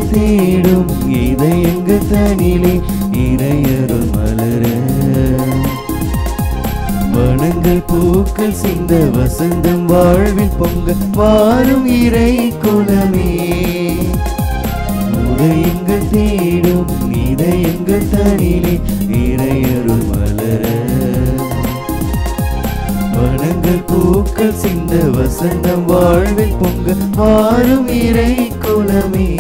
தேடும் இதயங்கள் தனிலே இறையருள் மலர வனங்கள் பூக்கள் சிந்த வசந்தம் வாழ்வில் பொங்க வாரும் இறை குலமே உதயங்கள் தேடும் இதயங்கள் தனிலே இறையருள் மலர வனங்கள் பூக்கள் சிந்த வசந்தம் வாழ்வில் பொங்க வாரும் இறை குலமே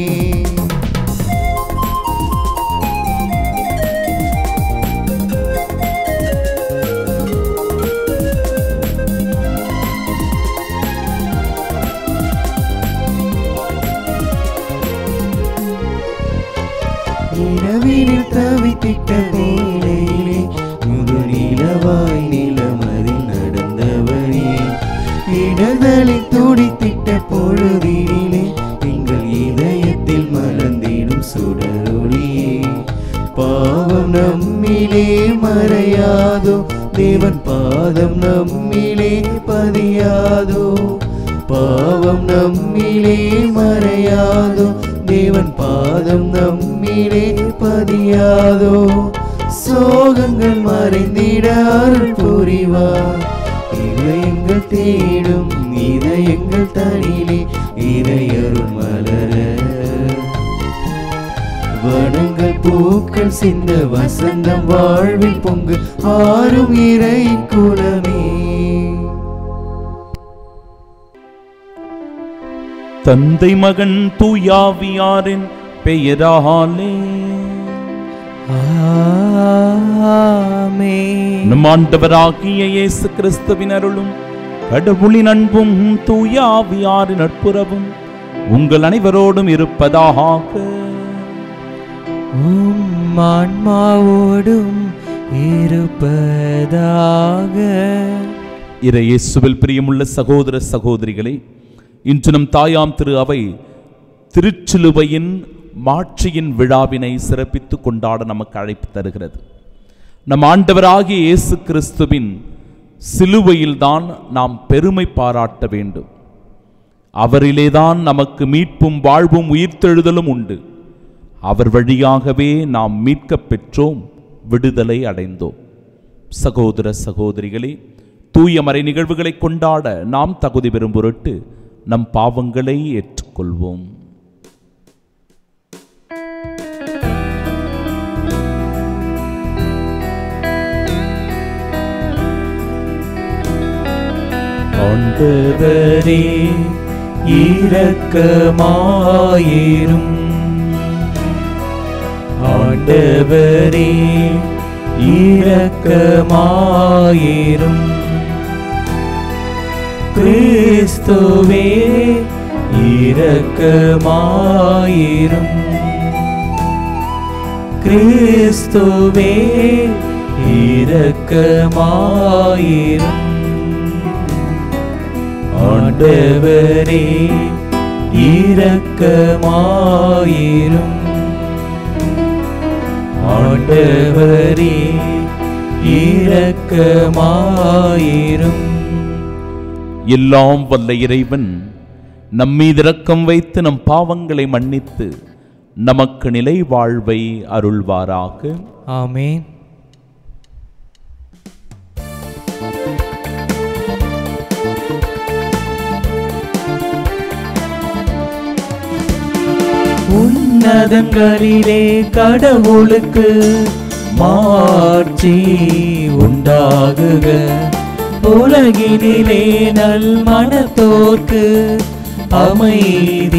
இரவினில் தவித்திட்ட வேளையிலே முது நிலவாய் நிலமறில் நடந்தவனே இடதலை துடித்திட்ட பொழுதினிலே எங்கள் இதயத்தில் மலர்ந்திடும் சுடரொளியே பாவம் நம்மிலே மறையாதோ தேவன் பாதம் நம்மிலே பதியாதோ பாவம் நம்மிலே மறையாதோ தேவன் பாதம் நம்மிலே பதியாதோ சோகங்கள் மறைந்திட அருள் புரிவார் இதயங்கள் தேடும் இதயங்கள் தனிலே இறையருள் மலர வனங்கள் பூக்கள் சிந்த வசந்தம் வாழ்வில் பொங்கு ஆறும் இறை குலமே தந்தை மகன் தூயாவியாரின் பெயராலே ஆமென். நம் ஆண்டவராகிய இயேசு கிறிஸ்துவின் அருளும் கடவுளின் அன்பும் தூயாவியாரின் நட்புறவும் உங்கள் அனைவரோடும் இருப்பதாக உம் ஆன்மாவோடும் இருப்பதாக இறை இயேசுவில் பிரியமுள்ள சகோதர சகோதரிகளே இன்று நம் தாயாம் திரு அவை திருச்சிலுவையின் மாட்சியின் விழாவினை சிறப்பித்து கொண்டாட நமக்கு அழைப்பு தருகிறது நம் ஆண்டவராகிய இயேசு கிறிஸ்துவின் சிலுவையில்தான் நாம் பெருமை பாராட்ட வேண்டும் அவரிலேதான் நமக்கு மீட்பும் வாழ்வும் உயிர்த்தெழுதலும் உண்டு அவர் வழியாகவே நாம் மீட்கப் பெற்றோம் விடுதலை அடைந்தோம் சகோதர சகோதரிகளே தூய மறை நிகழ்வுகளை கொண்டாட நாம் தகுதி பெறும் பொருட்டு நம் பாவங்களை ஏற்றுக்கொள்வோம் ஆண்டவரே இரக்கமாயிரும் ஆண்டவரே இரக்கமாயிரும் கிறிஸ்துவே இரக்கமாயிரும் கிறிஸ்துவே இரக்கமாயிரும் ஆண்டவரே இரக்கமாயிரும் ஆண்டவரே இரக்கமாயிரும் எல்லாம் வல்ல இறைவன் நம்மீது இரக்கம் வைத்து நம் பாவங்களை மன்னித்து நமக்கு நிலை வாழ்வை அருள்வாராக ஆமென் உன்னதங்களிலே கடவுளுக்கு மாட்சி உண்டாகுக உலகினிலே நல் மனத்தோர்க்கு அமைதியாகுக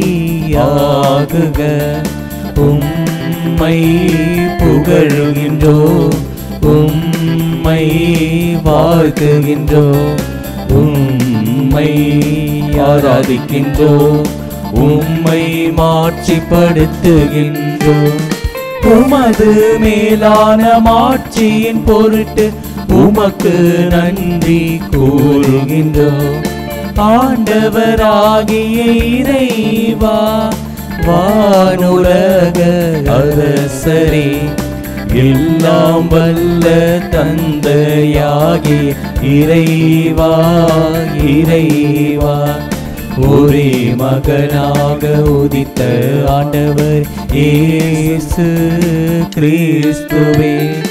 உம்மை புகழுகின்றோ உம்மை வாழ்த்துகின்றோ உம்மை ஆராதிக்கின்றோ உம்மை மாட்சிப்படுத்துகின்றோ உமது மேலான மாட்சியின் பொருட்டு உமக்கு நன்றி கூறுகின்றோ ஆண்டவராகிய இறைவா வானுலக அரசரே எல்லாம் வல்ல தந்தையாகி இறைவா இறைவா ஒரே மகனாக உதித்த ஆண்டவர் இயேசு கிறிஸ்துவே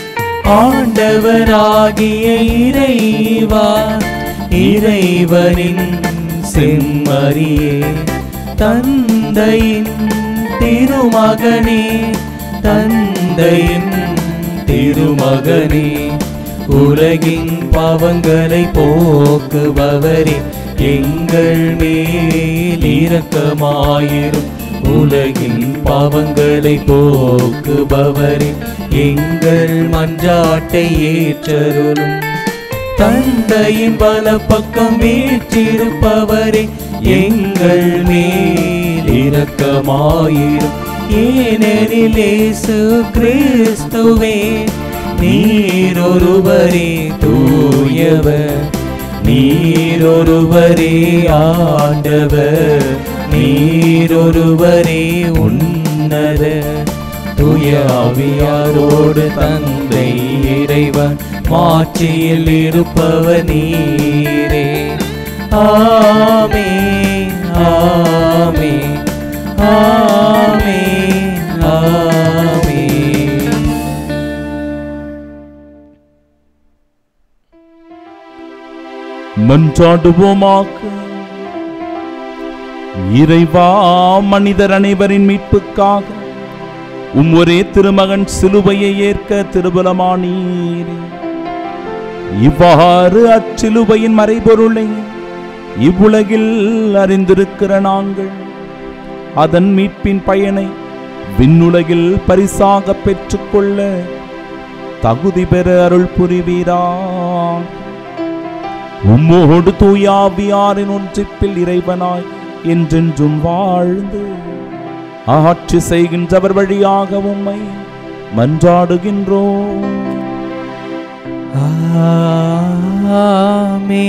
ஆண்டவராகிய இறைவா இறைவனின் செம்மறியே தந்தையின் திருமகனே தந்தையின் திருமகனே உலகின் பாவங்களை போக்குபவரே எங்கள் மேல் இரக்கமாயிரும் உலகின் பாவங்களை போக்குபவரே எங்கள் மன்றாட்டை ஏற்றருளும் தந்தையின் பலப்பக்கம் வீற்றிருப்பவரே எங்கள் மேல் இரக்கமாயிரும் ஏனெனில் இயேசு கிறிஸ்துவே நீரொருவரே தூயவர் நீரொருவரே ஆண்டவர் நீரொருவரே உன்னத தூய ஆவியாரோடு தந்தை இறைவன் மாற்றியில் இருப்பவர் நீரே ஆமே ஆமே ஆமே ஆமே மன்றாடுவோமாக இறைவா மனிதர் அனைவரின் மீட்புக்காக உம் ஒரே திருமகன் சிலுவையை ஏற்க திருபலமானீர் இவ்வாறு அச்சிலுவையின் மறைபொருளை இவ்வுலகில் அறிந்திருக்கிற நாங்கள் அதன் மீட்பின் பயனை விண்ணுலகில் பரிசாக பெற்றுக்கொள்ள தகுதி பெற அருள் புரிவீரா உம்மோடு தூயாவியாரின் ஒன்றிப்பில் இறைவனாய் என்றென்றும் வாழ்ந்து ஆட்சி செய்கின்றவர் வழியாக உம்மை மன்றாடுகின்றோம் ஆமே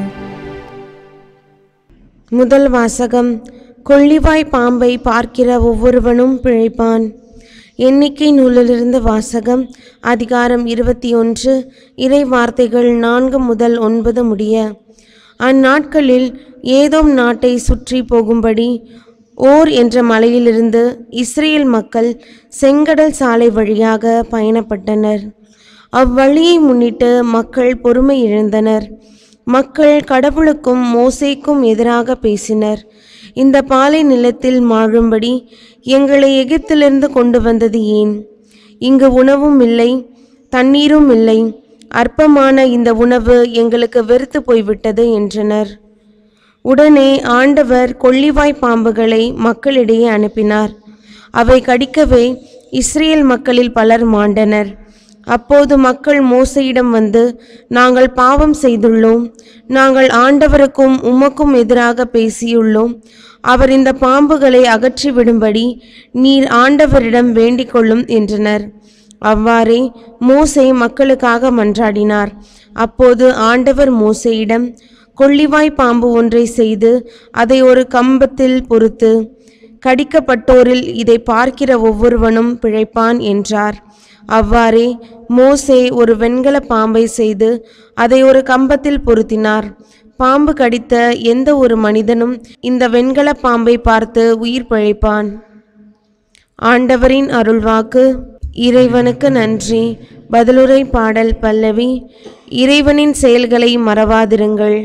முதல் வாசகம் கொள்ளிவாய் பாம்பை பார்க்கிற ஒவ்வொருவனும் பிழைப்பான் எண்ணிக்கை நூலிலிருந்து வாசகம் அதிகாரம் இருபத்தி ஒன்று இறை வார்த்தைகள் நான்கு முதல் ஒன்பது முடிய அந்நாட்களில் ஏதோம் நாட்டை சுற்றி போகும்படி ஓர் என்ற மலையிலிருந்து இஸ்ரேல் மக்கள் செங்கடல் சாலை வழியாக பயணப்பட்டனர் அவ்வழியை முன்னிட்டு மக்கள் பொறுமை இழந்தனர் மக்கள் கடவுளுக்கும் மோசேக்கும் எதிராக பேசினர் இந்த பாலை நிலத்தில் வாழும்படி எங்களை எகிப்திலிருந்து கொண்டு வந்தது ஏன் இங்கு உணவும் இல்லை தண்ணீரும் இல்லை அற்பமான இந்த உணவு எங்களுக்கு வெறுத்து போய்விட்டது என்றனர் உடனே ஆண்டவர் கொள்ளிவாய் பாம்புகளை மக்களிடையே அனுப்பினார் அவை கடிக்கவே இஸ்ரேல் மக்களில் பலர் மாண்டனர் அப்போது மக்கள் மோசையிடம் வந்து நாங்கள் பாவம் செய்துள்ளோம் நாங்கள் ஆண்டவருக்கும் உமக்கும் எதிராக பேசியுள்ளோம் அவர் இந்த பாம்புகளை அகற்றிவிடும்படி நீர் ஆண்டவரிடம் வேண்டிக் கொள்ளும் என்றனர் அவ்வாறே மோசே மக்களுக்காக மன்றாடினார் அப்போது ஆண்டவர் மோசேயிடம் கொள்ளிவாய் பாம்பு ஒன்றை செய்து அதை ஒரு கம்பத்தில் பொறுத்து கடிக்கப்பட்டோரில் இதை பார்க்கிற ஒவ்வொருவனும் பிழைப்பான் என்றார் அவ்வாறே மோசே ஒரு வெண்கல பாம்பை செய்து அதை ஒரு கம்பத்தில் பொருத்தினார் பாம்பு கடித்த எந்த ஒரு மனிதனும் இந்த வெண்கல பாம்பை பார்த்து உயிர் பிழைப்பான் ஆண்டவரின் அருள்வாக்கு இறைவனுக்கு நன்றி பதிலுரை பாடல் பல்லவி இறைவனின் செயல்களை மறவாதிருங்கள்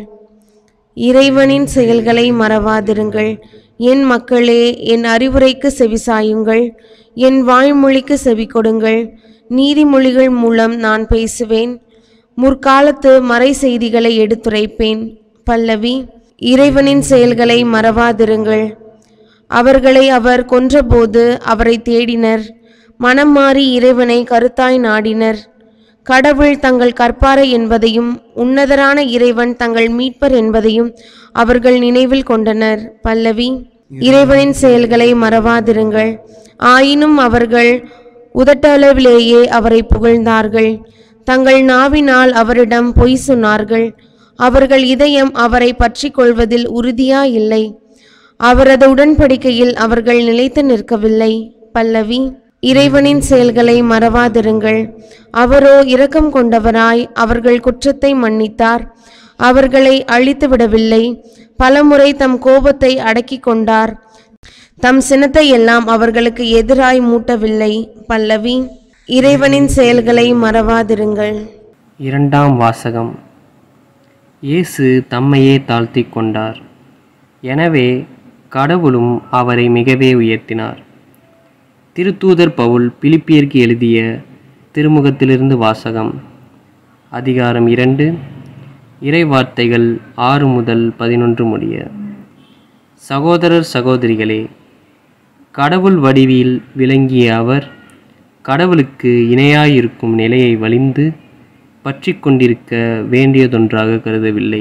இறைவனின் செயல்களை மறவாதிருங்கள் என் மக்களே என் அறிவுரைக்கு செவிசாயுங்கள் என் வாய்மொழிக்கு செவி கொடுங்கள் நீதிமொழிகள் மூலம் நான் பேசுவேன் முற்காலத்து மறை செய்திகளை எடுத்துரைப்பேன் பல்லவி இறைவனின் செயல்களை மறவாதிருங்கள் அவர்களை அவர் கொன்றபோது அவரை தேடினர் மனம் மாறி இறைவனை கருத்தாய் நாடினர் கடவுள் தங்கள் கற்பாரை என்பதையும் உன்னதரான இறைவன் தங்கள் மீட்பர் என்பதையும் அவர்கள் நினைவில் கொண்டனர் பல்லவி இறைவனின் செயல்களை மறவாதிருங்கள் ஆயினும் அவர்கள் உதட்டளவிலேயே அவரை புகழ்ந்தார்கள் தங்கள் நாவினால் அவரிடம் பொய் சொன்னார்கள் அவர்கள் இதயம் அவரை பற்றிக் கொள்வதில் உறுதியாயில்லை அவரது உடன்படிக்கையில் அவர்கள் நிலைத்து நிற்கவில்லை பல்லவி இறைவனின் செயல்களை மறவாதிருங்கள் அவரோ இரக்கம் கொண்டவராய் அவர்கள் குற்றத்தை மன்னித்தார் அவர்களை அழித்து விடவில்லை பலமுறை தம் கோபத்தை அடக்கிக் கொண்டார் தம் சினத்தை எல்லாம் அவர்களுக்கு எதிராய் மூட்டவில்லை பல்லவி இறைவனின் செயல்களை மறவாதிருங்கள் இரண்டாம் வாசகம் இயேசு தம்மையே தாழ்த்திக் கொண்டார் எனவே கடவுளும் அவரை மிகவே உயர்த்தினார் திருத்தூதர் பவுல் பிலிப்பியருக்கு எழுதிய திருமுகத்திலிருந்து வாசகம் அதிகாரம் இரண்டு இறைவார்த்தைகள் ஆறு முதல் பதினொன்று முடிய சகோதரர் சகோதரிகளே கடவுள் வடிவில் விளங்கிய அவர் கடவுளுக்கு இணையாயிருக்கும் நிலையை வலிந்து பற்றிக் கொண்டிருக்க வேண்டியதொன்றாக கருதவில்லை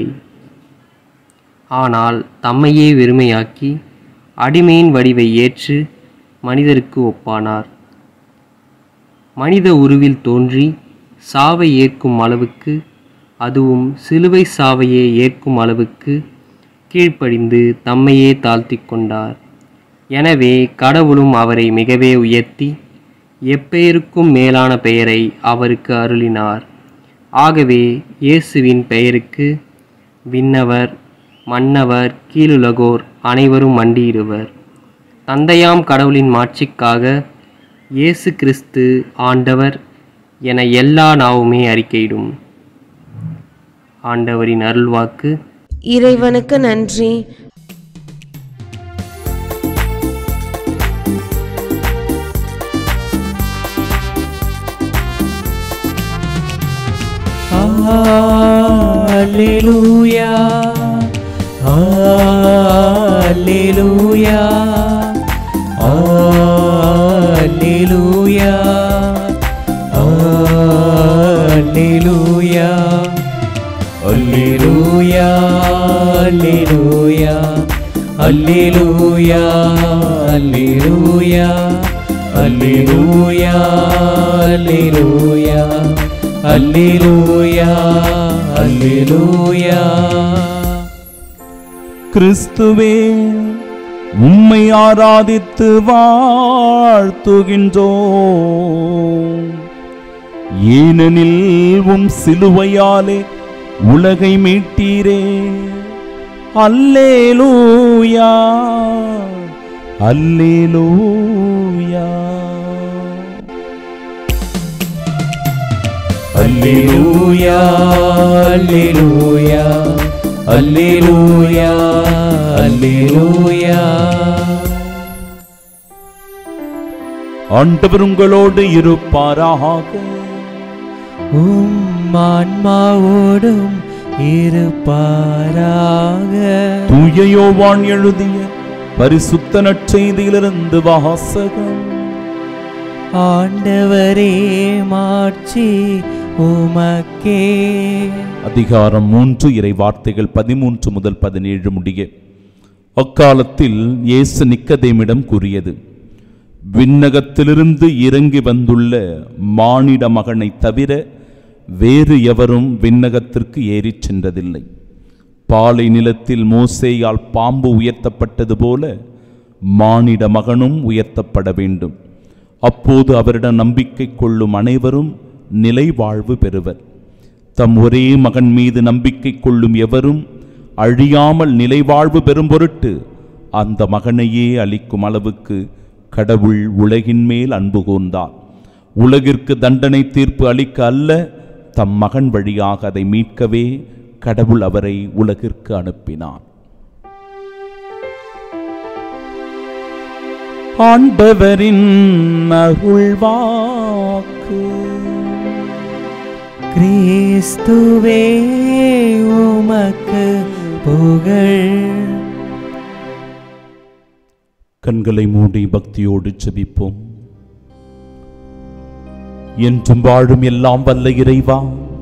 ஆனால் தம்மையே வெறுமையாக்கி அடிமையின் வடிவை ஏற்று மனிதருக்கு ஒப்பானார் மனித உருவில் தோன்றி சாவை ஏற்கும் அளவுக்கு அதுவும் சிலுவை சாவையே ஏற்கும் அளவுக்கு கீழ்ப்படிந்து தம்மையே தாழ்த்திக் கொண்டார் எனவே கடவுளும் அவரை மிகவே உயர்த்தி எப்பெயருக்கும் மேலான பெயரை அவருக்கு அருளினார் ஆகவே இயேசுவின் பெயருக்கு விண்ணவர் மன்னவர் கீழுலகோர் அனைவரும் மண்டியிடுவர் தந்தையாம் கடவுளின் மாட்சிக்காக இயேசு கிறிஸ்து ஆண்டவர் என எல்லா நாவுமே அறிக்கையிடும் ஆண்டவரின் அருள்வாக்கு இறைவனுக்கு நன்றி Alleluia. Alleluia. Alleluia. Alleluia. Alleluia. Alleluia. Alleluia. Alleluia. Alleluia. Alleluia. Alleluia. Alleluia. கிறிஸ்துவே உம்மை ஆராதித்து வாழ்த்துகின்றோம் ஏனெனில் உம் சிலுவையாலே உலகை மீட்டீரே அல்லேலூயா அல்லேலூயா Alleluia, Alleluia, Alleluia, Alleluia. ஆண்டவர் உங்களோடு இருப்பாராக உம் ஆன்மாவோடும் இருப்பாராக தூய யோவான் எழுதிய பரிசுத்த நற்செய்தியிலிருந்து வாசகம் ஆண்டவரே மாட்சி உமக்கே அதிகாரம் மூன்று இறை வார்த்தைகள் பதிமூன்று முதல் பதினேழு முடிய அக்காலத்தில் இயேசு நிக்கதேமிடம் கூறியது விண்ணகத்திலிருந்து இறங்கி வந்துள்ள மானிட மகனைத் தவிர வேறு எவரும் விண்ணகத்திற்கு ஏறிச் சென்றதில்லை பாலை நிலத்தில் மோசேயால் பாம்பு உயர்த்தப்பட்டது போல மானிட மகனும் உயர்த்தப்பட வேண்டும் அப்போது அவரிடம் நம்பிக்கை கொள்ளும் அனைவரும் நிலை வாழ்வு பெறுவர் தம் ஒரே மகன் மீது நம்பிக்கை கொள்ளும் எவரும் அழியாமல் நிலைவாழ்வு பெறும் பொருட்டு அந்த மகனையே அளிக்கும் அளவுக்கு கடவுள் உலகின் மேல் அன்பு கூர்ந்தார் உலகிற்கு தண்டனை தீர்ப்பு அளிக்க அல்ல தம் மகன் வழியாக அதை மீட்கவே கடவுள் அவரை உலகிற்கு அனுப்பினார் ஆண்டவரின் அருள்வாக்கு கிறிஸ்துவே உமக்கு புகழ் கண்களை மூடி பக்தியோடு செபிப்போம் என்றும் வாழும் எல்லாம் வல்ல இறைவா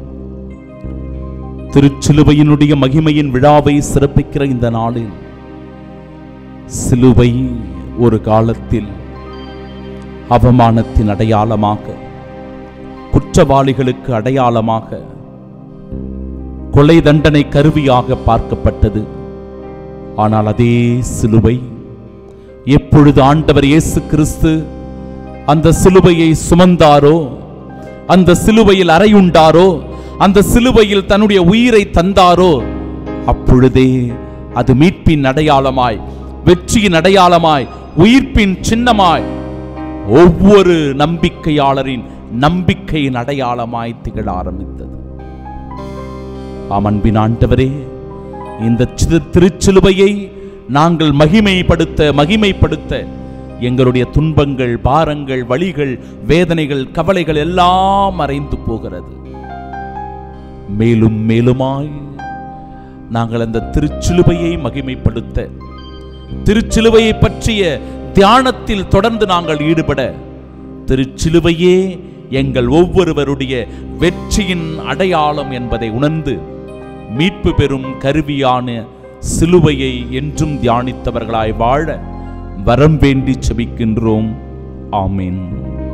திருச்சிலுவையினுடைய மகிமையின் விழாவை சிறப்பிக்கிற இந்த நாளில் சிலுவை ஒரு காலத்தில் அவமானத்தின் அடையாளமாக குற்றவாளிகளுக்கு அடையாளமாக கொலை தண்டனை கருவியாக பார்க்கப்பட்டது ஆனால் அதே சிலுவை எப்பொழுது ஆண்டவர் இயேசு கிறிஸ்து அந்த சிலுவையை சுமந்தாரோ அந்த சிலுவையில் அறையுண்டாரோ அந்த சிலுவையில் தன்னுடைய உயிரை தந்தாரோ அப்பொழுதே அது மீட்பின் அடையாளமாய் வெற்றியின் அடையாளமாய் உயிர்ப்பின் சின்னமாய் ஒவ்வொரு நம்பிக்கையாளரின் நம்பிக்கையின் அடையாளமாய் திகழ ஆரம்பித்தது ஆம் அன்பின் ஆண்டவரே இந்த சிறு- திருச்சிலுவையை நாங்கள் மகிமைப்படுத்த மகிமைப்படுத்த எங்களுடைய துன்பங்கள் பாரங்கள் வழிகள் வேதனைகள் கவலைகள் எல்லாம் மறைந்து போகிறது மேலும் மேலுமாய் நாங்கள் அந்த திருச்சிலுவையை மகிமைப்படுத்த திருச்சிலுவையை பற்றிய தியானத்தில் தொடர்ந்து நாங்கள் ஈடுபட திருச்சிலுவையே எங்கள் ஒவ்வொருவருடைய வெற்றியின் அடையாளம் என்பதை உணர்ந்து மீட்பு பெறும் கருவியான சிலுவையை என்றும் தியானித்தவர்களாய் வாழ வரம் வேண்டி செபிக்கின்றோம் ஆமென்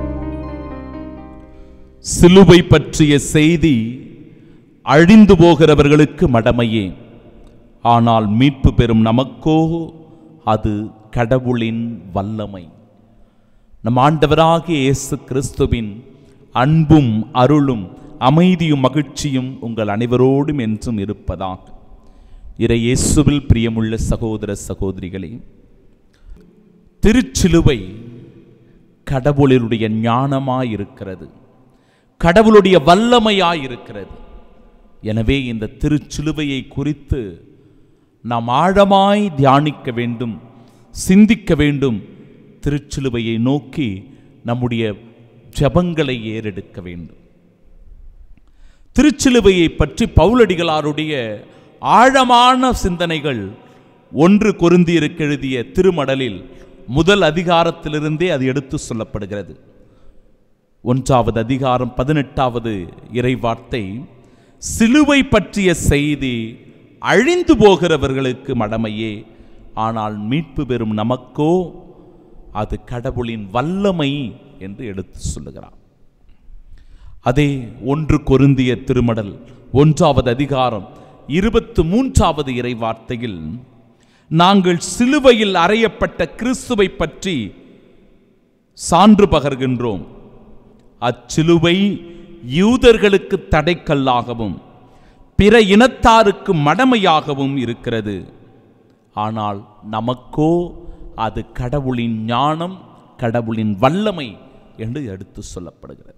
சிலுவை பற்றிய செய்தி அழிந்து போகிறவர்களுக்கு மடமையே ஆனால் மீட்பு பெறும் நமக்கோ அது கடவுளின் வல்லமை நம் ஆண்டவராகிய இயேசு கிறிஸ்துவின் அன்பும் அருளும் அமைதியும் மகிழ்ச்சியும் உங்கள் அனைவரோடும் என்றும் இருப்பதாக இறை இயேசுவில் பிரியமுள்ள சகோதர சகோதரிகளே திருச்சிலுவை கடவுளுடைய ஞானமாயிருக்கிறது கடவுளுடைய வல்லமையாயிருக்கிறது எனவே இந்த திருச்சிலுவையை குறித்து நாம் ஆழமாய் தியானிக்க வேண்டும் சிந்திக்க வேண்டும் திருச்சிலுவையை நோக்கி நம்முடைய ஜெபங்களை ஏறெடுக்க வேண்டும் திருச்சிலுவையை பற்றி பவுலடிகளாருடைய ஆழமான சிந்தனைகள் ஒன்று கொருந்தியருக்கு எழுதிய திருமடலில் முதல் அதிகாரத்திலிருந்தே அது எடுத்து சொல்லப்படுகிறது ஒன்றாவது அதிகாரம் பதினெட்டாவது இறைவார்த்தை சிலுவை பற்றிய செய்தி அழிந்து போகிறவர்களுக்கு மடமையே ஆனால் மீட்பு பெறும் நமக்கோ அது கடவுளின் வல்லமை என்று எடுத்து சொல்லுகிறார் அதே ஒன்று கொருந்திய திருமடல் ஒன்றாவது அதிகாரம் இருபத்து மூன்றாவது இறை வார்த்தையில் நாங்கள் சிலுவையில் அறையப்பட்ட கிறிஸ்துவை பற்றி சான்று பகர்கின்றோம் அச்சிலுவை யூதர்களுக்கு தடைக்கல்லாகவும் பிற இனத்தாருக்கு மடமையாகவும் இருக்கிறது ஆனால் நமக்கோ அது கடவுளின் ஞானம் கடவுளின் வல்லமை என்று எடுத்து சொல்லப்படுகிறது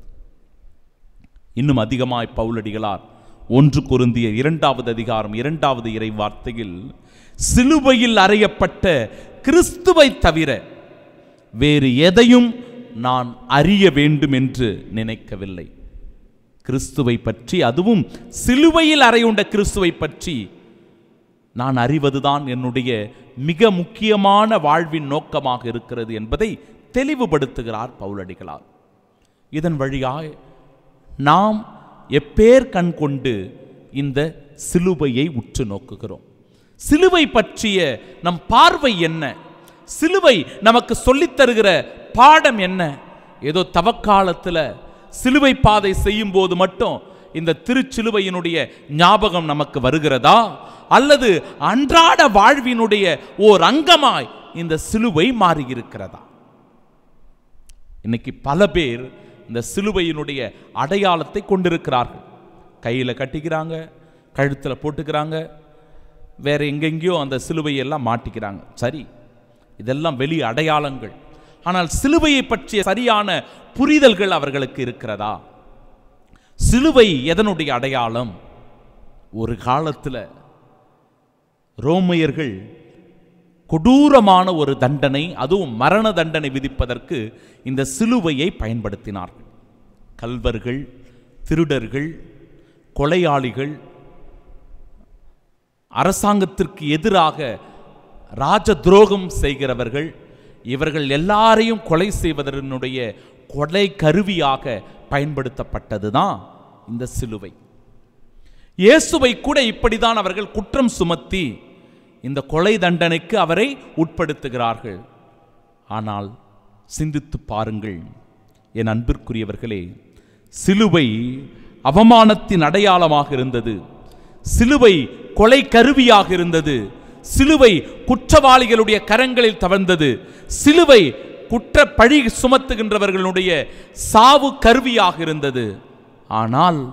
இன்னும் அதிகமாய் பவுலடிகளார் ஒன்று கொருந்திய இரண்டாவது அதிகாரம் இரண்டாவது இறை வார்த்தையில் சிலுவையில் அறையப்பட்ட கிறிஸ்துவை தவிர வேறு எதையும் நான் அறிய வேண்டும் என்று நினைக்கவில்லை கிறிஸ்துவை பற்றி அதுவும் சிலுவையில் அறையுண்ட கிறிஸ்துவை பற்றி நான் அறிவதுதான் என்னுடைய மிக முக்கியமான வாழ்வின் நோக்கமாக இருக்கிறது என்பதை தெளிவுபடுத்துகிறார் பவுலடிகளார் இதன் வழியாய் நாம் எப்பேர் கண் கொண்டு இந்த சிலுவையை உற்று நோக்குகிறோம் சிலுவை பற்றிய நம் பார்வை என்ன சிலுவை நமக்கு சொல்லித் தருகிற பாடம் என்ன ஏதோ தவக்காலத்தில் சிலுவை பாதை செய்யும் போது மட்டும் இந்த திருச்சிலுவையினுடைய ஞாபகம் நமக்கு வருகிறதா அல்லது அன்றாட வாழ்வினுடைய ஓர் அங்கமாய் இந்த சிலுவை மாறியிருக்கிறதா இன்னைக்கு பல பேர் இந்த சிலுவையினுடைய அடையாளத்தை கொண்டிருக்கிறார்கள் கையில் கட்டிக்கிறாங்க கழுத்தில் போட்டுக்கிறாங்க வேற எங்கெங்கேயோ அந்த சிலுவையெல்லாம் மாட்டிக்கிறாங்க சரி இதெல்லாம் வெளி அடையாளங்கள் ஆனால் சிலுவையை பற்றிய சரியான புரிதல்கள் அவர்களுக்கு இருக்கிறதா சிலுவை எதனுடைய அடையாளம் ஒரு காலத்தில் ரோமையர்கள் கொடூரமான ஒரு தண்டனை அதுவும் மரண தண்டனை விதிப்பதற்கு இந்த சிலுவையை பயன்படுத்தினார்கள் கல்வர்கள் திருடர்கள் கொலையாளிகள் அரசாங்கத்திற்கு எதிராக ராஜ துரோகம் செய்கிறவர்கள் இவர்கள் எல்லாரையும் கொலை செய்வதனுடைய கொலை கருவியாக பயன்படுத்தப்பட்டதுதான் இந்த சிலுவை இயேசுவை கூட இப்படிதான் அவர்கள் குற்றம் சுமத்தி இந்த கொலை தண்டனைக்கு அவரை உட்படுத்துகிறார்கள் ஆனால் சிந்தித்து பாருங்கள் என் அன்பிற்குரியவர்களே சிலுவை அவமானத்தின் அடையாளமாக இருந்தது சிலுவை கொலை கருவியாக இருந்தது சிலுவை குற்றவாளிகளுடைய கரங்களில் தவழ்ந்தது சிலுவை குற்ற பழி சுமத்துகின்றவர்களுடைய சாவு கருவியாக இருந்தது ஆனால்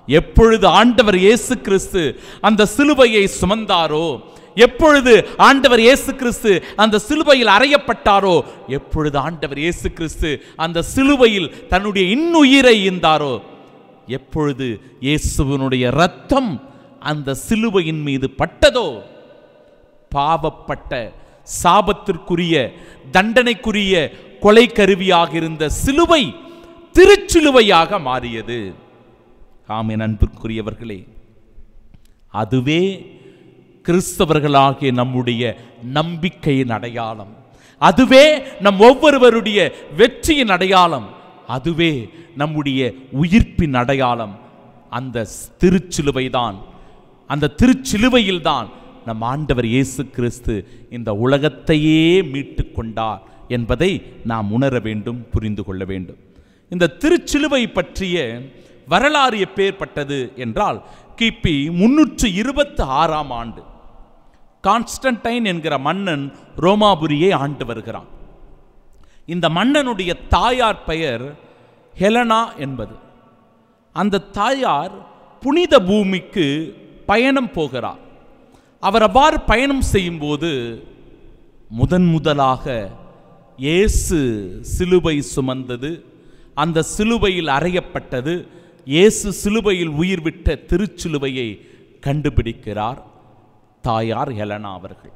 எப்பொழுது ஆண்டவர் இயேசு கிறிஸ்து அந்த சிலுவையை சுமந்தாரோ எப்பொழுது ஆண்டவர் இயேசு கிறிஸ்து அந்த சிலுவையில் அறையப்பட்டாரோ எப்பொழுது ஆண்டவர் இயேசு கிறிஸ்து அந்த சிலுவையில் தன்னுடைய இன்னுயிரை ஈந்தாரோ எப்பொழுது இயேசுவினுடைய இரத்தம் அந்த சிலுவையின் மீது பட்டதோ பாவப்பட்ட சாபத்திற்குரிய தண்டனைக்குரிய கொலை கருவியாக இருந்த சிலுவை திருச்சிலுவையாக மாறியது ஆமென் அன்பிற்குரியவர்களே அதுவே கிறிஸ்தவர்களாகிய நம்முடைய நம்பிக்கையின் அடையாளம் அதுவே நம் ஒவ்வொருவருடைய வெற்றியின் அடையாளம் அதுவே நம்முடைய உயிர்ப்பின் அடையாளம் அந்த திருச்சிலுவை தான் அந்த திருச்சிலுவையில் தான் நம் ஆண்டவர் இயேசு கிறிஸ்து இந்த உலகத்தையே மீட்டு கொண்டார் என்பதை நாம் உணர வேண்டும் புரிந்து கொள்ள வேண்டும் இந்த திருச்சிலுவை பற்றிய வரலாறு எப்பேற்பட்டது என்றால் கிபி முன்னூற்று இருபத்தி ஆறாம் ஆண்டு கான்ஸ்டன்டைன் என்கிற மன்னன் ரோமாபுரியை ஆண்டு வருகிறான் இந்த மன்னனுடைய தாயார் பெயர் ஹெலனா என்பது அந்த தாயார் புனித பூமிக்கு பயணம் போகிறார் அவர் அவ்வாறு பயணம் செய்யும்போது முதன் முதலாக இயேசு சிலுவை சுமந்தது அந்த சிலுவையில் அறையப்பட்டது இயேசு சிலுவையில் உயிர் விட்ட திருச்சிலுவையை கண்டுபிடிக்கிறார் தாயார் ஹெலனா அவர்கள்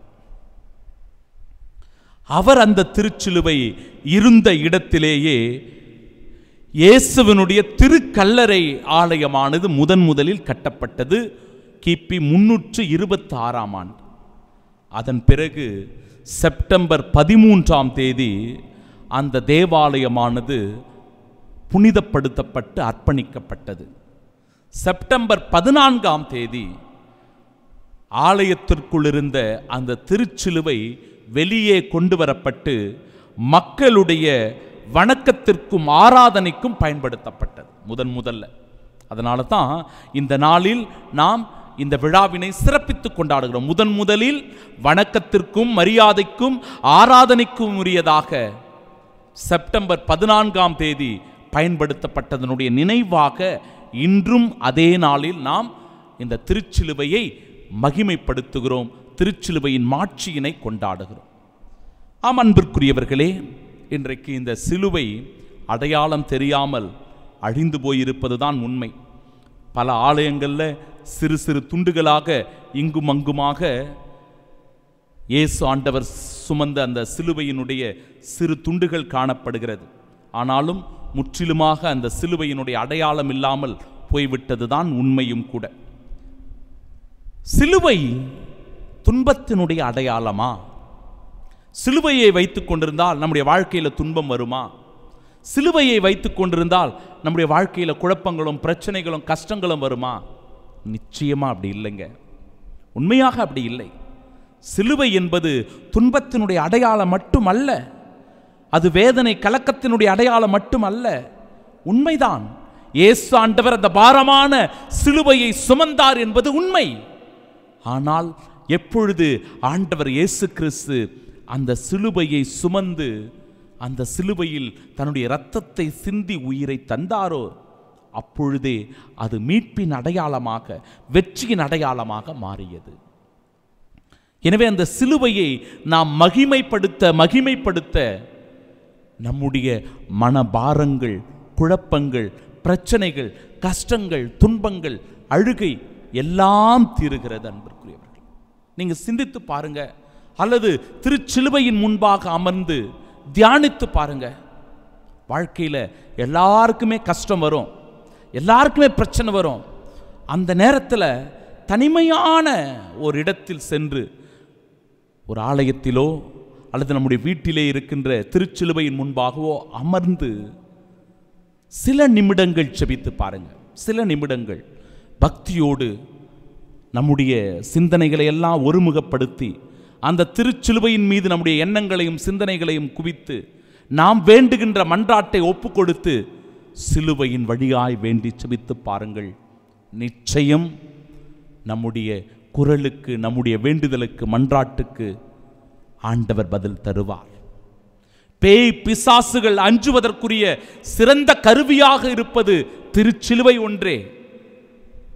அவர் அந்த திருச்சிலுவை இருந்த இடத்திலேயே இயேசுவினுடைய திருக்கல்லறை ஆலயமானது முதன் முதலில் கட்டப்பட்டது கிபி முன்னூற்று இருபத்தி ஆறாம் ஆண்டு அதன் பிறகு செப்டம்பர் பதிமூன்றாம் தேதி அந்த தேவாலயமானது புனிதப்படுத்தப்பட்டு அர்ப்பணிக்கப்பட்டது செப்டம்பர் பதினான்காம் தேதி ஆலயத்திற்குள் இருந்த அந்த திருச்சிலுவை வெளியே கொண்டு வரப்பட்டு மக்களுடைய வணக்கத்திற்கும் ஆராதனைக்கும் பயன்படுத்தப்பட்டது முதன் முதல்ல அதனால தான் இந்த நாளில் நாம் இந்த விழாவினை சிறப்பித்துக் கொண்டாடுகிறோம் முதன் முதலில் வணக்கத்திற்கும் மரியாதைக்கும் ஆராதனைக்கும் உரியதாக செப்டம்பர் பதினான்காம் தேதி பயன்படுத்தப்பட்டதனுடைய நினைவாக இன்றும் அதே நாளில் நாம் இந்த திருச்சிலுவையை மகிமைப்படுத்துகிறோம் திருச்சிலுவையின் மாட்சியினை கொண்டாடுகிறோம் ஆம் அன்பிற்குரியவர்களே இன்றைக்கு இந்த சிலுவை அடையாளம் தெரியாமல் அழிந்து போயிருப்பதுதான் உண்மை பல ஆலயங்களில் சிறு சிறு துண்டுகளாக இங்கும் அங்குமாக இயேசு ஆண்டவர் சுமந்த அந்த சிலுவையினுடைய சிறு துண்டுகள் காணப்படுகிறது ஆனாலும் முற்றிலுமாக அந்த சிலுவையினுடைய அடையாளம் இல்லாமல் போய்விட்டதுதான் உண்மையும் கூட சிலுவை துன்பத்தினுடைய அடையாளமா சிலுவையை வைத்துக் கொண்டிருந்தால் நம்முடைய வாழ்க்கையில் துன்பம் வருமா சிலுவையை வைத்துக் கொண்டிருந்தால் நம்முடைய வாழ்க்கையில் குழப்பங்களும் பிரச்சனைகளும் கஷ்டங்களும் வருமா நிச்சயமா அப்படி இல்லைங்க உண்மையாக அப்படி இல்லை சிலுவை என்பது துன்பத்தினுடைய அடையாளம் மட்டுமல்ல அது வேதனை கலக்கத்தினுடைய அடையாளம் மட்டுமல்ல உண்மைதான் இயேசு ஆண்டவர் அந்த பாரமான சிலுவையை சுமந்தார் என்பது உண்மை ஆனால் எப்பொழுது ஆண்டவர் இயேசு கிறிஸ்து அந்த சிலுவையை சுமந்து அந்த சிலுவையில் தன்னுடைய இரத்தத்தை சிந்தி உயிரை தந்தாரோ அப்பொழுதே அது மீட்பின் அடையாளமாக வெற்றியின் அடையாளமாக மாறியது எனவே அந்த சிலுவையை நாம் மகிமைப்படுத்த மகிமைப்படுத்த நம்முடைய மனபாரங்கள் குழப்பங்கள் பிரச்சனைகள் கஷ்டங்கள் துன்பங்கள் அழுகை எல்லாம் தீருகிறது அன்பிற்குரியவர்கள் நீங்க சிந்தித்து பாருங்க அல்லது திருச்சிலுவையின் முன்பாக அமர்ந்து தியானித்து பாருங்க வாழ்க்கையில எல்லாருக்குமே கஷ்டம் வரும் எல்லாருக்குமே பிரச்சனை வரும் அந்த நேரத்தில் தனிமையான ஒரு இடத்தில் சென்று ஒரு ஆலயத்திலோ அல்லது நம்முடைய வீட்டிலே இருக்கின்ற திருச்சிலுவையின் முன்பாகவோ அமர்ந்து சில நிமிடங்கள் செபித்து பாருங்க சில நிமிடங்கள் பக்தியோடு நம்முடைய சிந்தனைகளை எல்லாம் ஒருமுகப்படுத்தி அந்த திருச்சிலுவையின் மீது நம்முடைய எண்ணங்களையும் சிந்தனைகளையும் குவித்து நாம் வேண்டுகின்ற மன்றாட்டை ஒப்புக் கொடுத்து சிலுவையின் வழியாய் வேண்டி செபித்து பாருங்கள் நிச்சயம் நம்முடைய குரலுக்கு நம்முடைய வேண்டுதலுக்கு மன்றாட்டுக்கு ஆண்டவர் பதில் தருவார் பேய் பிசாசுகள் அஞ்சுவதற்குரிய சிறந்த கருவியாக இருப்பது திருச்சிலுவை ஒன்றே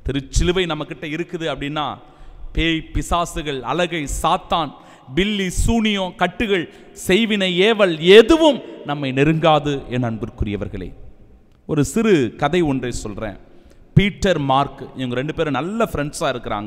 திருச்சிலுவை நம்மக்கிட்ட இருக்குது அப்படின்னா பேய் பிசாசுகள் அலகை சாத்தான் பில்லி சூனியம் கட்டுகள் செய்வினை ஏவல் எதுவும் நம்மை நெருங்காது என் அன்பிற்குரியவர்களே ஒரு சிறு கதை ஒன்றை சொல்கிறேன் பீட்டர் மார்க் இவங்க ரெண்டு பேரும் நல்ல ஃப்ரெண்ட்ஸாக இருக்கிறாங்க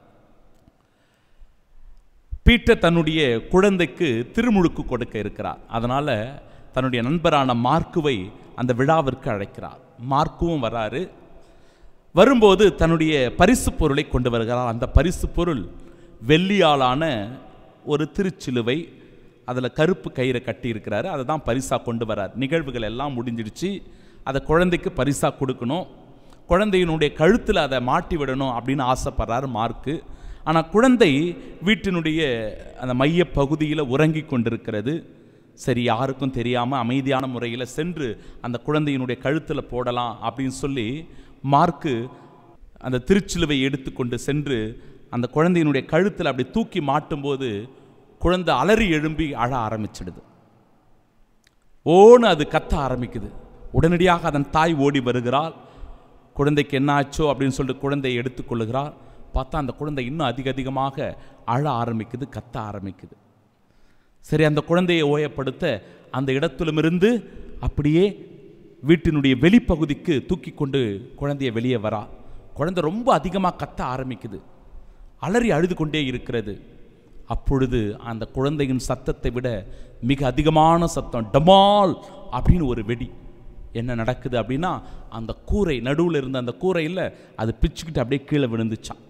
பீட்டர் தன்னுடைய குழந்தைக்கு திருமுழுக்கு கொடுக்க இருக்கிறார் அதனால் தன்னுடைய நண்பரான மார்க்குவை அந்த விழாவிற்கு அழைக்கிறார் மார்க்குவும் வராரு வரும்போது தன்னுடைய பரிசு பொருளை கொண்டு வருகிறார் அந்த பரிசு பொருள் வெள்ளியாலான ஒரு திருச்சிலுவை அதில் கருப்பு கயிறை கட்டி இருக்கிறாரு அதை தான் பரிசாக கொண்டு வரார் நிகழ்வுகள் எல்லாம் முடிஞ்சிடுச்சு அதை குழந்தைக்கு பரிசாக கொடுக்கணும் குழந்தையினுடைய கழுத்தில் அதை மாட்டி விடணும் அப்படின்னு ஆசைப்படுறாரு மார்க்கு ஆனால் குழந்தை வீட்டினுடைய அந்த மைய பகுதியில் உறங்கி கொண்டிருக்கிறது சரி யாருக்கும் தெரியாமல் அமைதியான முறையில் சென்று அந்த குழந்தையினுடைய கழுத்தில் போடலாம் அப்படின்னு சொல்லி மார்க்கு அந்த திருச்சிலுவை எடுத்துக்கொண்டு சென்று அந்த குழந்தையினுடைய கழுத்தில் அப்படி தூக்கி மாட்டும்போது குழந்தை அலறி எழும்பி அழ ஆரம்பிச்சிடுது ஓன்னு அது கத்த ஆரம்பிக்குது உடனடியாக அதன் தாய் ஓடி வருகிறாள் குழந்தைக்கு என்ன ஆச்சோ அப்படின்னு சொல்லிட்டு குழந்தையை எடுத்துக்கொள்ளுகிறார் பார்த்தா அந்த குழந்தை இன்னும் அதிக அதிகமாக அழ ஆரம்பிக்குது கத்த ஆரம்பிக்குது சரி அந்த குழந்தையை ஓயப்படுத்த அந்த இடத்திலுமிருந்து அப்படியே வீட்டினுடைய வெளிப்பகுதிக்கு தூக்கி கொண்டு குழந்தைய வெளியே வரா குழந்தை ரொம்ப அதிகமாக கத்த ஆரம்பிக்குது அலறி அழுது கொண்டே இருக்கிறது அப்பொழுது அந்த குழந்தையின் சத்தத்தை விட மிக அதிகமான சத்தம் டமால் அப்படின்னு ஒரு வெடி என்ன நடக்குது அப்படின்னா அந்த கூரை நடுவில் இருந்த அந்த கூரையில் அது பிச்சுக்கிட்டு அப்படியே கீழே விழுந்துச்சான்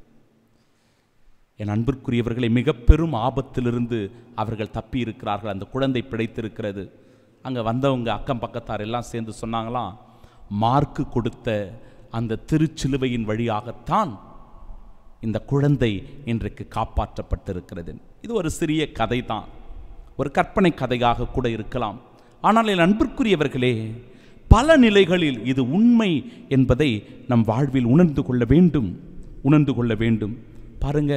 என் அன்பிற்குரியவர்களை மிக பெரும் ஆபத்திலிருந்து அவர்கள் தப்பி இருக்கிறார்கள் அந்த குழந்தை பிழைத்திருக்கிறது அங்கே வந்தவங்க அக்கம் பக்கத்தார் எல்லாம் சேர்ந்து சொன்னாங்களாம் மார்க்கு கொடுத்த அந்த திருச்சிலுவையின் வழியாகத்தான் இந்த குழந்தை இன்றைக்கு காப்பாற்றப்பட்டிருக்கிறது இது ஒரு சிறிய கதை தான் ஒரு கற்பனை கதையாக கூட இருக்கலாம் ஆனால் என் அன்பிற்குரியவர்களே பல நிலைகளில் இது உண்மை என்பதை நம் வாழ்வில் உணர்ந்து கொள்ள வேண்டும் உணர்ந்து கொள்ள வேண்டும் பாருங்க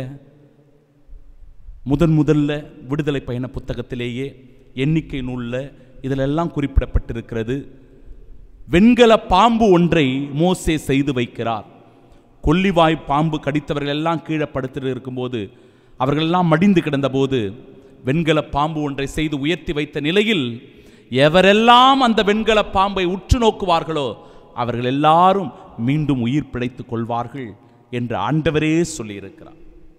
முதன் முதல்ல விடுதலை பயண புத்தகத்திலேயே எண்ணிக்கை நூலில் இதிலெல்லாம் குறிப்பிடப்பட்டிருக்கிறது வெண்கல பாம்பு ஒன்றை மோசே செய்து வைக்கிறார் கொல்லிவாய் பாம்பு கடித்தவர்கள் எல்லாம் கீழே படுத்து இருக்கும்போது அவர்கள் எல்லாம் மடிந்து கிடந்தபோது வெண்கல பாம்பு ஒன்றை செய்து உயர்த்தி வைத்த நிலையில் எவரெல்லாம் அந்த வெண்கல பாம்பை உற்று நோக்குவார்களோ அவர்கள் எல்லாரும் மீண்டும் உயிர் பிழைத்துக் கொள்வார்கள் என்று ஆண்டவரே சொல்லியிருக்கிறார்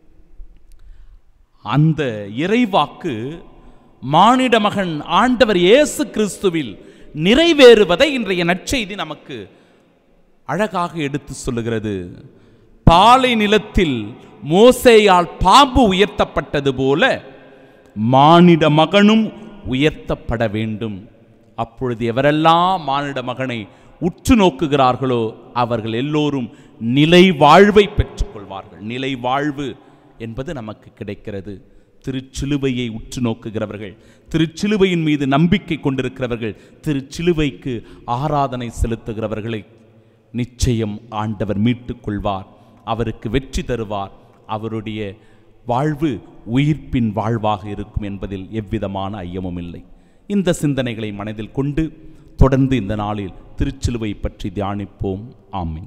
அந்த இறைவாக்கு மானிட மகன் ஆண்டவர் இயேசு கிறிஸ்துவில் நிறைவேறுவதை இன்றைய நற்செய்தி நமக்கு அழகாக எடுத்து சொல்லுகிறது பாலை நிலத்தில் மோசேயால் பாம்பு உயர்த்தப்பட்டது போல மானிட மகனும் உயர்த்தப்பட வேண்டும் அப்பொழுது எவரெல்லாம் மானிட மகனை உற்று நோக்குகிறார்களோ அவர்கள் எல்லோரும் நிலை வாழ்வை பெற்றுக்கொள்வார்கள் நிலை வாழ்வு என்பது நமக்கு கிடைக்கிறது திருச்சிலுவையை உற்று நோக்குகிறவர்கள் திருச்சிலுவையின் மீது நம்பிக்கை கொண்டிருக்கிறவர்கள் திருச்சிலுவைக்கு ஆராதனை செலுத்துகிறவர்களை நிச்சயம் ஆண்டவர் மீட்டுக் கொள்வார் அவருக்கு வெற்றி தருவார் அவருடைய வாழ்வு உயிர்ப்பின் வாழ்வாக இருக்கும் என்பதில் எவ்விதமான ஐயமும் இல்லை இந்த சிந்தனைகளை மனதில் கொண்டு தொடர்ந்து இந்த நாளில் திருச்சிலுவை பற்றி தியானிப்போம் ஆமீன்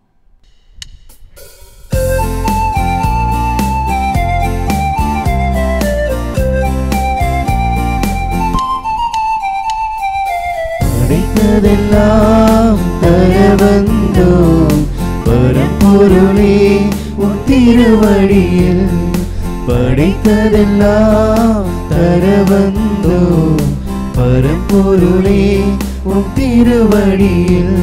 படைத்ததெல்லாம் தர வந்தோம் பரம்பொருளே உன் திருவடியில் படைத்ததெல்லாம் தர வந்தோம் பரம்பொருளே உன் திருவடியில்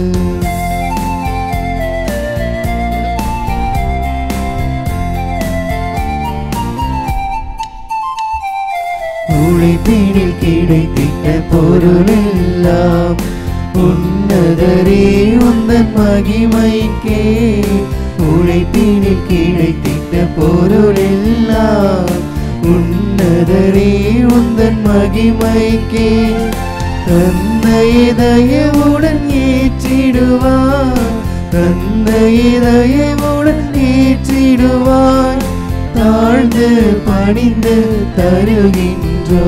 உழைப்பினில் கிடைத்திட்ட பொருளெல்லாம் உன்னதரே உந்தன் மகிமைக்கே உழைப்பினில் கிடைத்திட்ட பொருளெல்லாம் உன்னதரே உந்தன் மகிமைக்கே தந்தை தயவுடன் ஏற்றிடுவார் தந்தை தயவுடன் ஏற்றிடுவார் தாழ்ந்து பணிந்து தருகின்றோ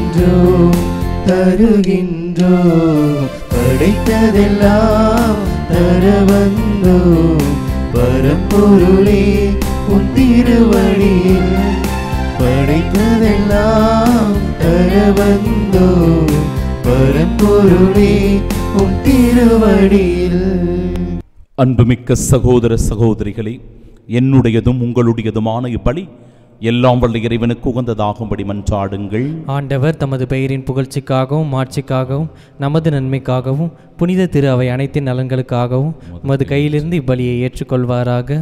தருகின்றோ தருகின்றோ படைத்ததெல்லாம் தர வந்தோம் பரம்பொருளே உன் திருவடியில் படைத்ததெல்லாம் தர வந்தோம் பரம்பொருளே உன் திருவடியில் அன்புமிக்க சகோதர சகோதரிகளே என்னுடையதும் உங்களுடையதுமான இப்பலி எல்லாம் வல்ல இறைவனுக்கு உகந்ததாகும்படி மன்றாடுங்கள் ஆண்டவர் தமது பெயரின் புகழ்ச்சிக்காகவும் மாட்சிக்காகவும் நமது நன்மைக்காகவும் புனித திரு அவை அனைத்தின் நலன்களுக்காகவும் உமது கையிலிருந்து இப்பலியை ஏற்றுக்கொள்வாராக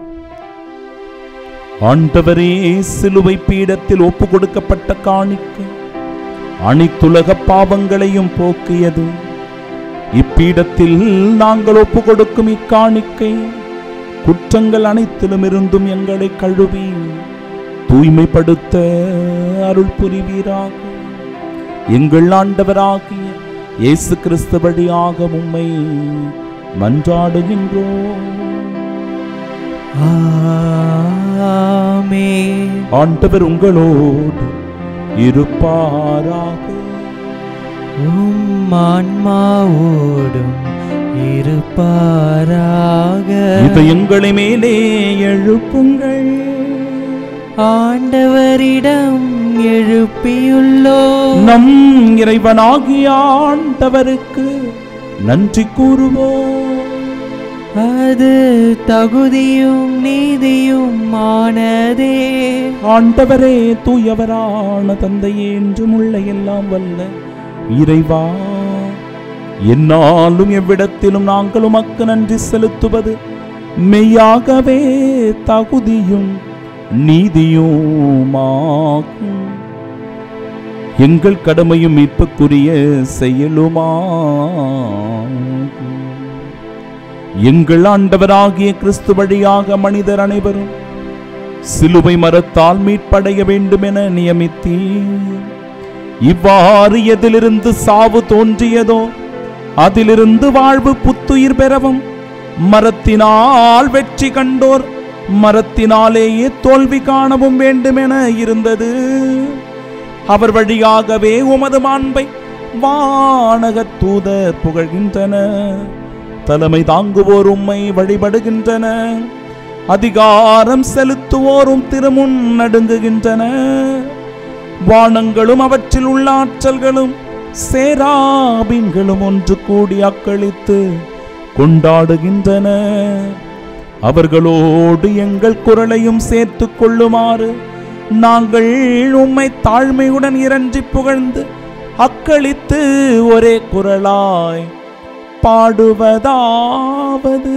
ஆண்டவரே சிலுவை பீடத்தில் ஒப்பு கொடுக்கப்பட்ட காணிக்கை அனைத்துலக பாவங்களையும் போக்கியது இப்பீடத்தில் நாங்கள் ஒப்பு கொடுக்கும் இக்காணிக்கை குற்றங்கள் அனைத்திலும் இருந்தும் எங்களை கழுவி தூய்மைப்படுத்த அருள் புரிவீராக எங்கள் ஆண்டவராகிய இயேசு கிறிஸ்து வழியாக உம்மை மன்றாடுகின்றோம் ஆமென். ஆண்டவர் உங்களோடு இருப்பாராக உம் ஆன்மாவோடும் இருப்பாராக இதயங்களை மேலே எழுப்புங்கள் ஆண்டவரிடம் எழுப்பியுள்ளோம் நம் இறைவனாகிய ஆண்டவருக்கு நன்றி கூறுவோம் அது தகுதியும் நீதியும் ஆனதே ஆண்டவரே தூயவரான தந்தையே என்றும் உள்ள எல்லாம் வல்ல இறைவா என்னாலும் எவ்விடத்திலும் நாங்கள் உமக்கு நன்றி செலுத்துவது மெய்யாகவே தகுதியும் நீதியுமாகும் எங்கள் கடமையும் மீட்புக்குரிய செயலுமாகும் எங்கள் ஆண்டவராகிய கிறிஸ்து வழியாக மனிதர் அனைவரும் சிலுவை மரத்தால் மீட்படைய வேண்டும் என நியமித்தீர் இவ்வாறு எதிலிருந்து சாவு தோன்றியதோ அதிலிருந்து வாழ்வு புத்துயிர் பெறவும் மரத்தினால் வெற்றி கண்டோர் மரத்தினாலேயே தோல்வி காணவும் வேண்டும் என இருந்தது அவர் வழியாகவே உமது மாண்பை வானகத் தூதர் புகழ்கின்றனர் தலைமை தாங்குவோர் உம்மை வழிபடுகின்றன அதிகாரம் செலுத்துவோரும் திருமுன் நடுங்குகின்றன வானங்களும் அவற்றில் உள்ள ஆற்றல்களும் சேராபின்களும் ஒன்று கூடி அக்களித்து கொண்டாடுகின்றன அவர்களோடு எங்கள் குரலையும் சேர்த்து கொள்ளுமாறு நாங்கள் உம்மை தாழ்மையுடன் இறஞ்சி புகழ்ந்து அக்களித்து ஒரே குரலாய் பாடுவதாவது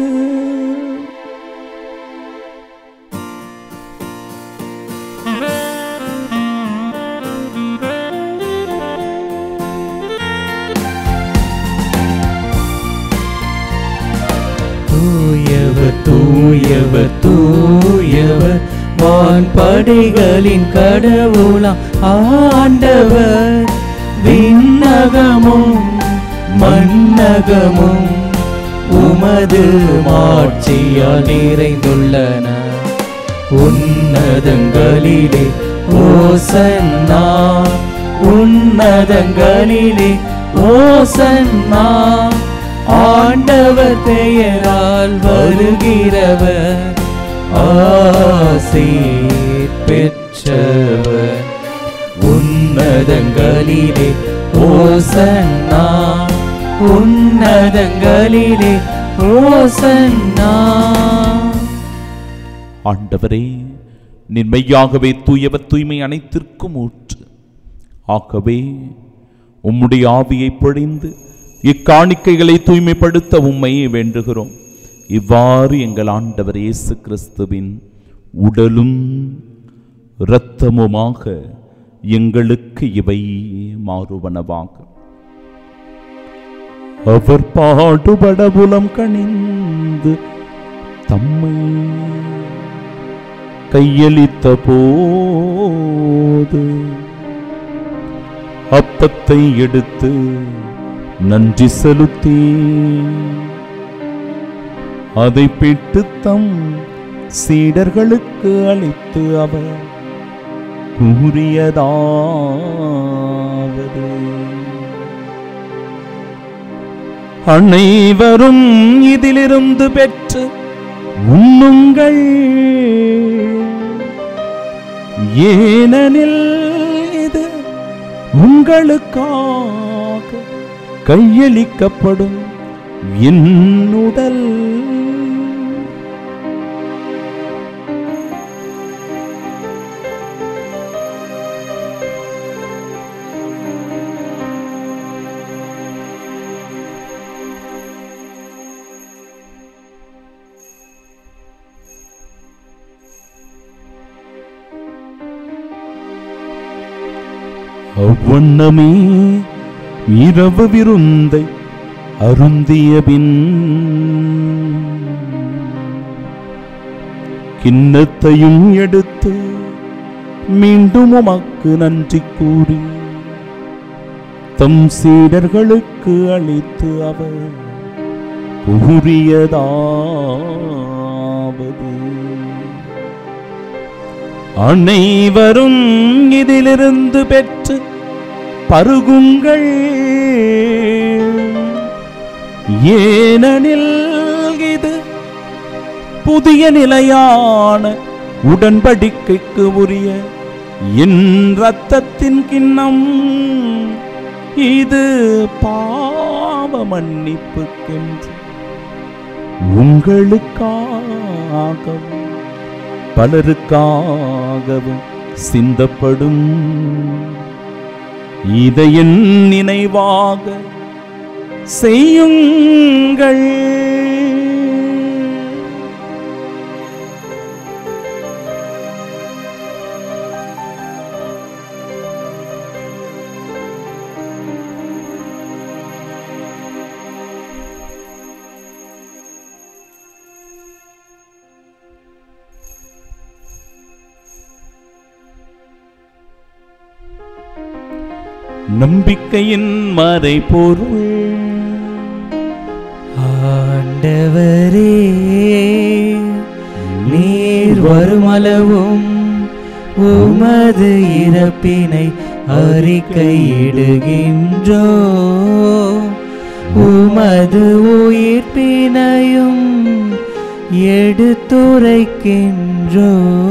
தூயவர் தூயவர் தூயவர் வான்படைகளின் கடவுளாம் ஆண்டவர் விண்ணகமும் மண்ணகமும் உமது மாட்சியால் நிறைந்துள்ளன உன்னதங்களிலே ஓசன்னா உன்னதங்களிலே ஓசன்னா ஆண்டவர் பெயரால் வருகிறவர் ஆசி பெற்றவர் உன்னதங்களிலே ஓசன்னா உன்னதங்களிலே ஓசன்னா ஆண்டவரே நிர்மையாகவே தூயவர் தூய்மை அனைத்திற்கும் ஊற்று ஆகவே உம்முடைய ஆவியை பொழிந்து இக்காணிக்கைகளை தூய்மைப்படுத்த உம்மை வேண்டுகிறோம் இவ்வாறு எங்கள் ஆண்டவர் இயேசு கிறிஸ்துவின் உடலும் இரத்தமுமாக எங்களுக்கு இவை மாறுவனவாக அவர் பாடுபட புலம் கணிந்து தம்மை கையளித்த போது அப்பத்தை எடுத்து நன்றி செலுத்தி அதை பிட்டு தம் சீடர்களுக்கு அளித்து அவர் கூறியதாவது அனைவரும் இதிலிருந்து பெற்று உண்ணுங்கள் ஏனெனில் இது உங்களுக்காக கையளிக்கப்படும் என்னுடல் அவ்வண்ணமே இரவு விருந்தை அருந்திய பின் கிண்ணத்தையும் எடுத்து மீண்டும் உமக்கு நன்றி கூறி தம் சீடர்களுக்கு அளித்து அவர் கூறியதாவது அனைவரும் இதிலிருந்து பெற்று பருகுங்கள் ஏனெனில் இது புதிய நிலையான உடன்படிக்கைக்கு உரிய என் ரத்தத்தின் கிண்ணம் இது பாவ மன்னிப்புக்கென்று உங்களுக்காகவும் பலருக்காகவும் சிந்தப்படும் இதையின் நினைவாக செய்யுங்கள் நம்பிக்கையின் மறைபொருள் ஆண்டவரே நீர் வருமளவும் உமது இறப்பினை அறிக்கையிடுகின்றோ உமது உயிர்ப்பினையும் எடுத்துரைக்கின்றோ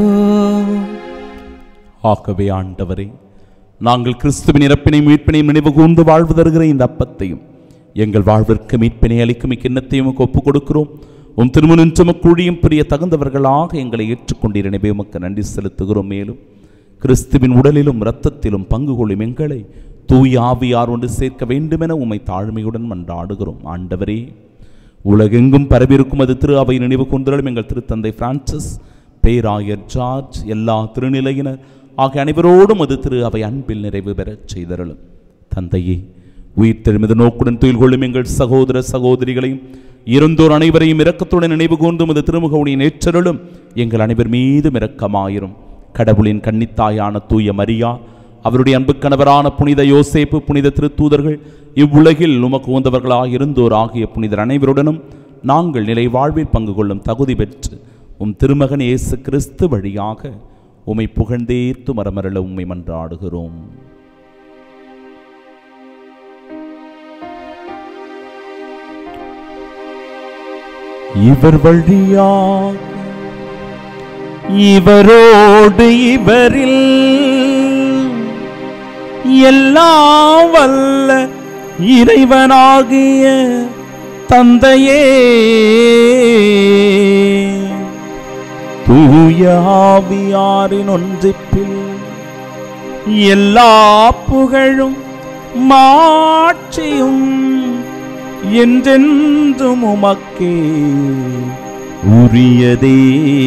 ஆகவே ஆண்டவரே நாங்கள் கிறிஸ்துவின் இறப்பினை மீட்பினையும் நினைவு கூர்ந்து வாழ்வு தருகிற இந்த அப்பத்தையும் எங்கள் வாழ்விற்கு மீட்பினை அளிக்கும் இக்கிண்ணத்தையும் உமக்கு ஒப்புக் கொடுக்கிறோம் உம் திருமணின்றம கூடியும் பிரிய தகுந்தவர்களாக எங்களை ஏற்றுக்கொண்டீர் எனவே உமக்கு நன்றி செலுத்துகிறோம் மேலும் கிறிஸ்துவின் உடலிலும் இரத்தத்திலும் பங்கு கொள்ளும் எங்களை தூய் ஆவியார் ஒன்று சேர்க்க வேண்டுமென உம்மை தாழ்மையுடன் மன்றாடுகிறோம் ஆண்டவரே உலகெங்கும் பரவியிருக்கும் அது திரு அவை நினைவு கொண்டுகளும் எங்கள் திருத்தந்தை பிரான்சிஸ் பேராயர் ஜார்ஜ் எல்லா திருநிலையினர் ஆகிய அனைவரோடும் அது திரு அவை அன்பில் நிறைவு பெறச் செய்தருளும் தந்தையே உயிர் தெழுமது நோக்குடன் துயில் கொள்ளும் எங்கள் சகோதர சகோதரிகளையும் இருந்தோர் அனைவரையும் இரக்கத்துடன் நினைவு கூர்ந்தும் அது திருமுகவுடைய நேற்றருளும் எங்கள் அனைவர் மீதும் இரக்கமாயிரும் கடவுளின் கன்னித்தாயான தூய மரியா அவருடைய அன்பு கணவரான புனித யோசேப்பு புனித திருத்தூதர்கள் இவ்வுலகில் உமக்கு உந்தவர்களாக இருந்தோர் ஆகிய புனிதர் அனைவருடனும் நாங்கள் நிலை வாழ்வில் பங்கு கொள்ளும் தகுதி பெற்று உம் திருமகன் இயேசு கிறிஸ்து வழியாக உம்மை புகழ்ந்தேத்து மரமரள உம்மை மன்றாடுகிறோம் இவர் வழியாக இவரோடு இவரில் எல்லாம் வல்ல இறைவனாகிய தந்தையே தூய ஆவியாரின் ஒன்றிப்பில் எல்லா புகழும் மாட்சியும் என்றென்றும் உமக்கே உரியதே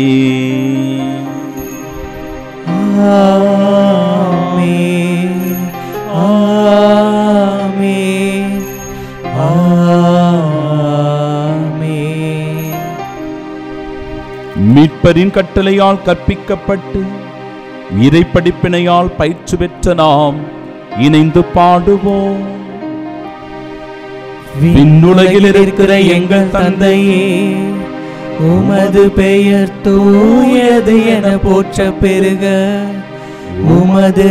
ஆமென் ஆமென் ஆமென் மீட்பரின் கட்டளையால் கற்பிக்கப்பட்டு இறைப்படிப்பினையால் பயிற்சி பெற்ற நாம் இணைந்து பாடுவோம் விண்ணுலகில் இருக்கிற எங்கள் தந்தையே உமது பெயர் தூயது என போற்ற பெருக உமது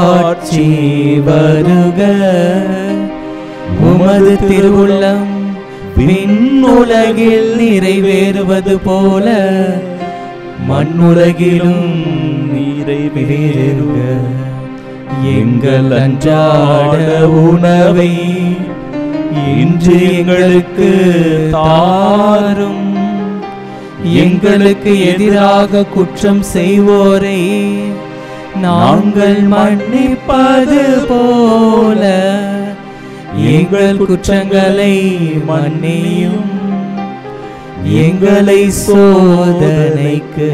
ஆட்சி வருக உமது திருவுள்ளம் விண்ணுலகில் நிறைவேறுவது போல மண்ணுலகிலும் நிறைவேறுக எங்கள் அன்றாட உணவை இன்று எங்களுக்கு தாரும் எங்களுக்கு எதிராக குற்றம் செய்வோரை நாங்கள் மன்னிப்பது போல எங்கள் குற்றங்களை மன்னியும் எங்களை சோதனைக்கு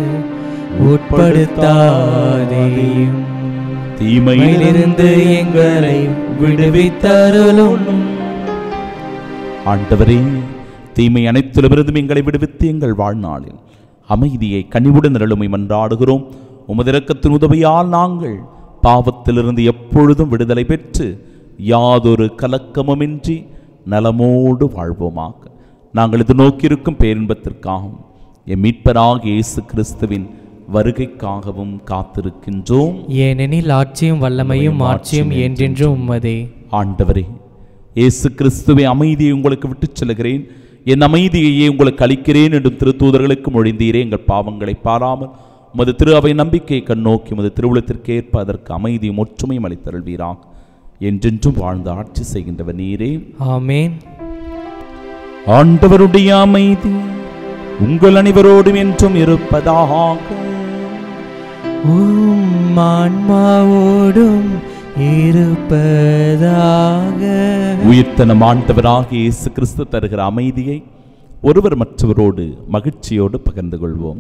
உட்படுத்தாதேயும் தீமையிலிருந்து எங்களை விடுவித்தருளும் ஆண்டவரே தீமை அனைத்திலுமிருந்தும் எங்களை விடுவித்து எங்கள் வாழ்நாளில் அமைதியை கனிவுடன் நிரலுமை மன்றாடுகிறோம் உமது இரக்கத்தின் உதவியால் நாங்கள் பாவத்திலிருந்து எப்பொழுதும் விடுதலை பெற்று யாதொரு கலக்கமுமின்றி நலமோடு வாழ்வோமாக நாங்கள் இது நோக்கியிருக்கும் பேரின்பத்திற்காகவும் எம் மீட்பராக இயேசு கிறிஸ்துவின் வருகைக்காகவும் காத்திருக்கின்றோம் ஏனெனில் ஆட்சியும் வல்லமையும் ஆட்சியும் என்றென்றும் உம்மதே ஆண்டவரே இயேசு கிறிஸ்துவை அமைதியை உங்களுக்கு விட்டுச் செல்கிறேன் என் அமைதியையே உங்களுக்கு அளிக்கிறேன் என்றும் திருத்தூதர்களுக்கு மொழிந்தீரே எங்கள் பாவங்களை பாராமல் உமது திரு அவை நம்பிக்கையை கண்ணோக்கி உமது திருவுளத்திற்கேற்ப அதற்கு அமைதியும் ஒற்றுமையும் அளித்தருள்வீராக என்றென்றும் வாழ்ந்து ஆட்சி செய்கின்றவர் நீரே ஆமேன் ஆண்டவருடைய அமைதி உங்கள் அனைவரோடும் என்றும் இருப்பதாக உம் ஆன்மாவோடும் இருப்பதாக உயிர்த்தனம் ஆண்டவராக இயேசு கிறிஸ்து தருகிற அமைதியை ஒருவர் மற்றவரோடு மகிழ்ச்சியோடு பகிர்ந்து கொள்வோம்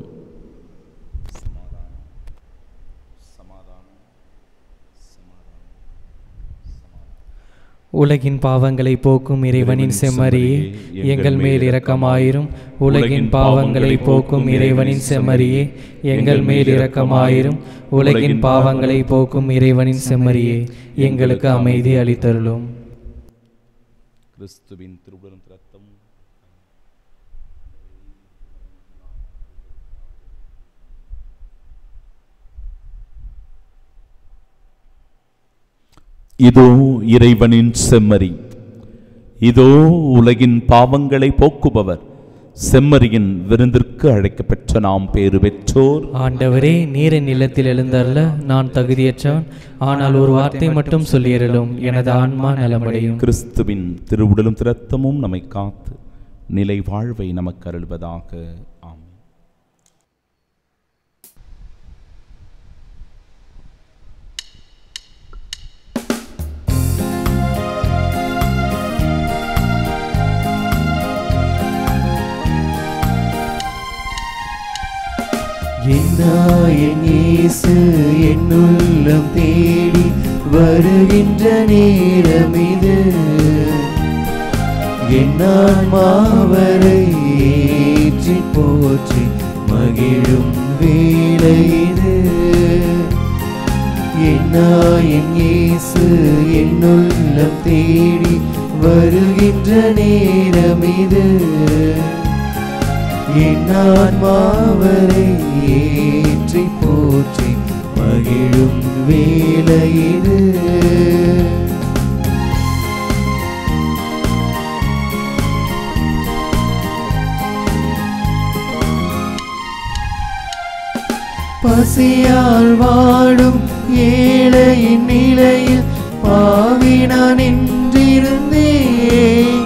உலகின் பாவங்களை போக்கும் இறைவனின் செம்மறியே எங்கள் மேல் இரக்கமாயிரும் உலகின் பாவங்களை போக்கும் இறைவனின் செம்மறியே எங்கள் மேல் இரக்கமாயிரும் உலகின் பாவங்களை போக்கும் இறைவனின் செம்மறியே எங்களுக்கு அமைதி அளித்தருளும் கிறிஸ்துவின் திருவுடலும் ரத்தம் இதோ இறைவனின் செம்மறி இதோ உலகின் பாவங்களை போக்குபவர் செம்மறியின் விருந்திற்கு அழைக்கப்பெற்ற நாம் பேறு பெற்றோர் ஆண்டவரே நீரின் நிலத்தில் எழுந்தருள நான் தகுதியற்றவன் ஆனால் ஒரு வார்த்தை மட்டும் சொல்லியருளும் எனது ஆன்மா நலமடையும் கிறிஸ்துவின் திருவுடலும் திரத்தமும் நம்மை காத்து நிலை வாழ்வை நமக்கு அருள்வதாக ஆமென் என்னாயின் இயேசு என்னுள்ளம் தேடி வருகின்ற நேரம் இது என்னான்மாவரை ஏற்றி போற்றி மகிழும் வேலை இது என்னாயின் இயேசு என்னுள்ளம் தேடி வருகின்ற நேரம் இது என் ஆன்மாவரை ஏற்றி போற்றி மகிழும் வேலை இது பசியால் வாடும் ஏழையின் நிலையில் பாவினான் நின்றிருந்தேன்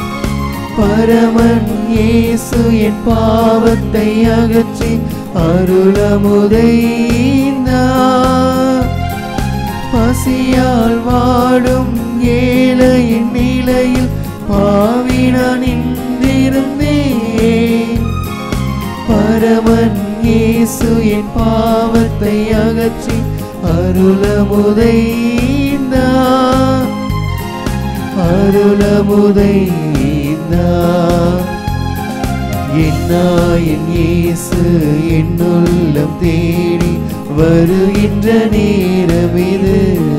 பரமன் இயேசு என் பாவத்தை அகற்றி அருளமுதைந்தார் பசியால் வாடும் ஏழையின் நிலையில் பாவினான் நின்றிருந்தேன் பரமன் இயேசு என் பாவத்தை அகற்றி அருளமுதைந்தார் அருளமுதைந்தார் என்னாயின் இயேசு என்னுள்ளம் தேடி வருகின்ற நேரம் இது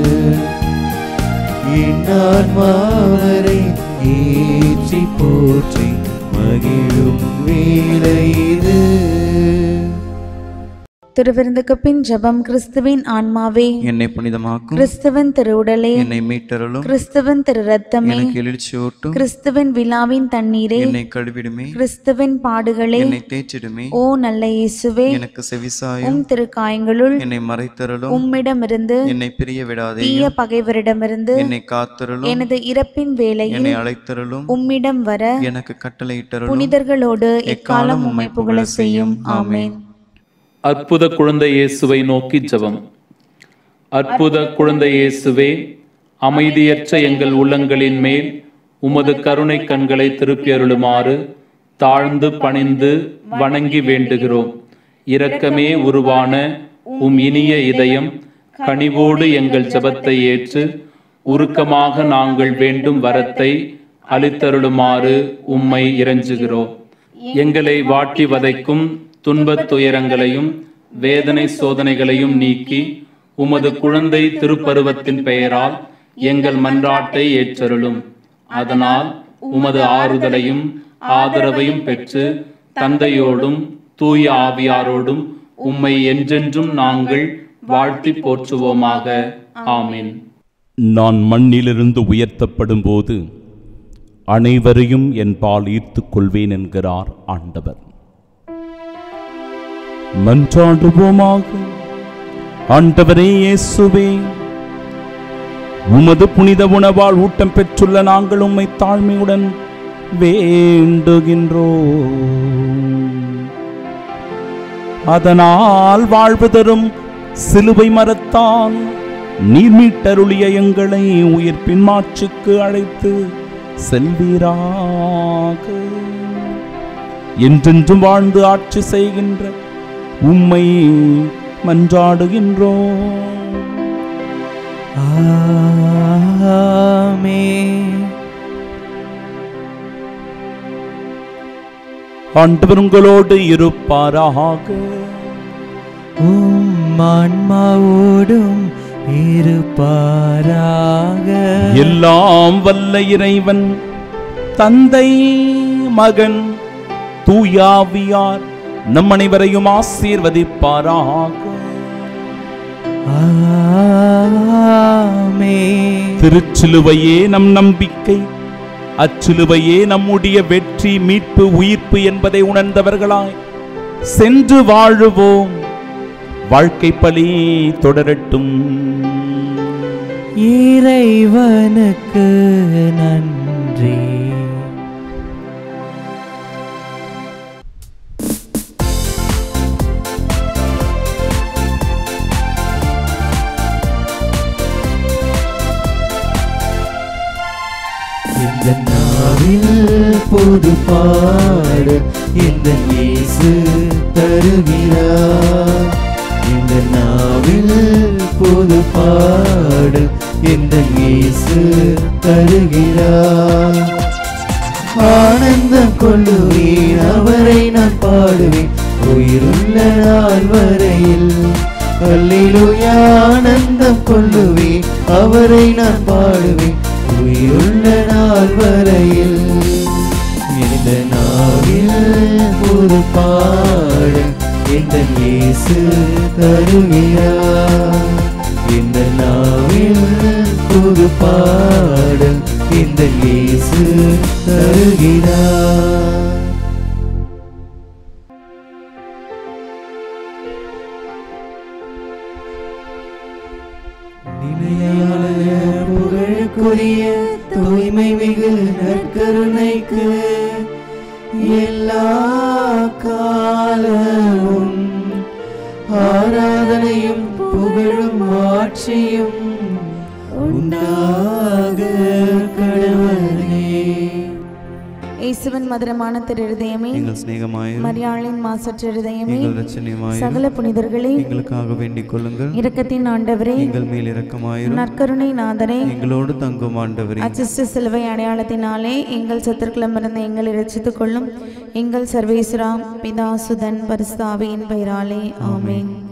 என் ஆன்மாவரை ஏற்றி போற்றி மகிழும் வேலை இது திருவிருந்துக்கு பின் ஜெபம் கிறிஸ்துவின் ஆன்மாவே என்னை புனிதமாக்கும் கிறிஸ்துவின் திருவுடலே என்னை மீட்டருளும் கிறிஸ்துவின் திரு ரத்தமே எனக்கு எழுச்சியூட்டும் கிறிஸ்துவின் விழாவின் தண்ணீரே என்னை கழுவிடுமே கிறிஸ்துவின் பாடுகளே என்னை தேய்ச்சிடுமே ஓ நல்ல இயேசுவே எனக்கு செவிசாயும் உம் திருக்காயங்களுள் என்னை மறைத்தருளும் உம்மிடமிருந்து என்னை பிரிய விடாதே தீய பகைவரிடமிருந்து என்னை காத்தருளும் எனது இறப்பின் வேளையில் என்னை அழைத்தருளும் உம்மிடம் வர எனக்கு கட்டளையிட்டருளும் புனிதர்களோடு எக்காலம் உம்மை புகழ செய்யும் ஆமென் அற்புத குழந்தை இயேசுவை நோக்கி ஜெபம் அற்புத குழந்தை இயேசுவே அமைதியற்ற எங்கள் உள்ளங்களின் மேல் உமது கருணை கண்களை திருப்பி அருளுமாறு தாழ்ந்து பணிந்து வணங்கி வேண்டுகிறோம் இரக்கமே உருவான உம் இனிய இதயம் கனிவோடு எங்கள் ஜெபத்தை ஏற்று உருக்கமாக நாங்கள் வேண்டும் வரத்தை அளித்தருளுமாறு உம்மை இறைஞ்சுகிறோம் எங்களை வாட்டி வதைக்கும் துன்பத் துயரங்களையும் வேதனை சோதனைகளையும் நீக்கி உமது குழந்தை திருப்பருவத்தின் பெயரால் எங்கள் மன்றாட்டை ஏற்றருளும் அதனால் உமது ஆறுதலையும் ஆதரவையும் பெற்று தந்தையோடும் தூய ஆவியாரோடும் உம்மை என்றென்றும் நாங்கள் வாழ்த்தி போற்றுவோமாக ஆமீன் நான் மண்ணிலிருந்து உயர்த்தப்படும் போது அனைவரையும் என் பால் ஈர்த்துக் கொள்வேன் என்கிறார் ஆண்டவர் மன்றாடுவோமாக ஆண்டவரே இயேசுவே உமது புனித உணவால் ஊட்டம் பெற்றுள்ள நாங்கள் உம்மை தாழ்மையுடன் வேண்டுகின்றோம் அதனால் வாழ்வு தரும் சிலுவை மரத்தான் நீர் மீட்டருளிய எங்களை உயிர்ப்பின் மாட்சிக்கு அழைத்து செல்வீராக என்றென்றும் வாழ்ந்து ஆட்சி செய்கின்ற உம்மை மன்றாடுகின்றோம் ஆமென் ஆண்டவர் உங்களோடு இருப்பாராக உம் ஆன்மாவோடும் இருப்பாராக எல்லாம் வல்ல இறைவன் தந்தை மகன் தூயாவியார் நம் அனைவரையும் ஆசீர்வதிப்பாராக ஆமென் திருச்சிலுவையே நம் நம்பிக்கை அச்சிலுவையே நம்முடைய வெற்றி மீட்பு உயிர்ப்பு என்பதை உணர்ந்தவர்களாய் சென்று வாழுவோம் வாழ்க்கை பலி தொடரட்டும் இறைவனுக்கு நன்றி இந்த நாவில் பொது பாடு இந்த இயேசு தருகிறார் இந்த நாவில் பொது பாடு இந்த இயேசு தருகிறார் ஆனந்தம் கொள்ளுவேன் அவரை நான் பாடுவேன் உயிருள்ள நாள் வரையில் அல்லேலூயா ஆனந்தம் கொள்ளுவேன் அவரை நான் பாடுவேன் உயிருள்ள நாள் வரையில் இந்த நாவில் ஒரு பாடு இந்த இயேசு தருகிறார் இந்த நாவில் புது பாடல் இந்த இயேசு தருகிறார் நிலையான புகழுக்குரிய தூய்மை மிகு நற்கருணைக்கு எல்லா காலமும் ஆராதனையும் புகழும் ஆட்சியும் உண்டாக கடவுளே இயேசுவின் மதுரமான திருதயமே எங்கள் சிநேகமாயும் மரியாளின் மாசற்ற இருதயமே எங்கள் ரச்சனையுமாயும் சகல புனிதர்களே எங்களுக்காக வேண்டிக் கொள்ளுங்கள் இரக்கத்தின் ஆண்டவரே எங்கள் மேல் இரக்கமாயிரும் நற்கருணை நாதரே எங்களோடு தங்கும் ஆண்டவரே அச்சிஷ்ட சிலுவை அடையாளத்தினாலே எங்கள் சத்துருக்களமிருந்து எங்களை ரட்சித்துக் கொள்ளும் எங்கள் சர்வேஸ்வரா பிதா சுதன் பரிசுத்தாவியின் பெயராலே ஆமென்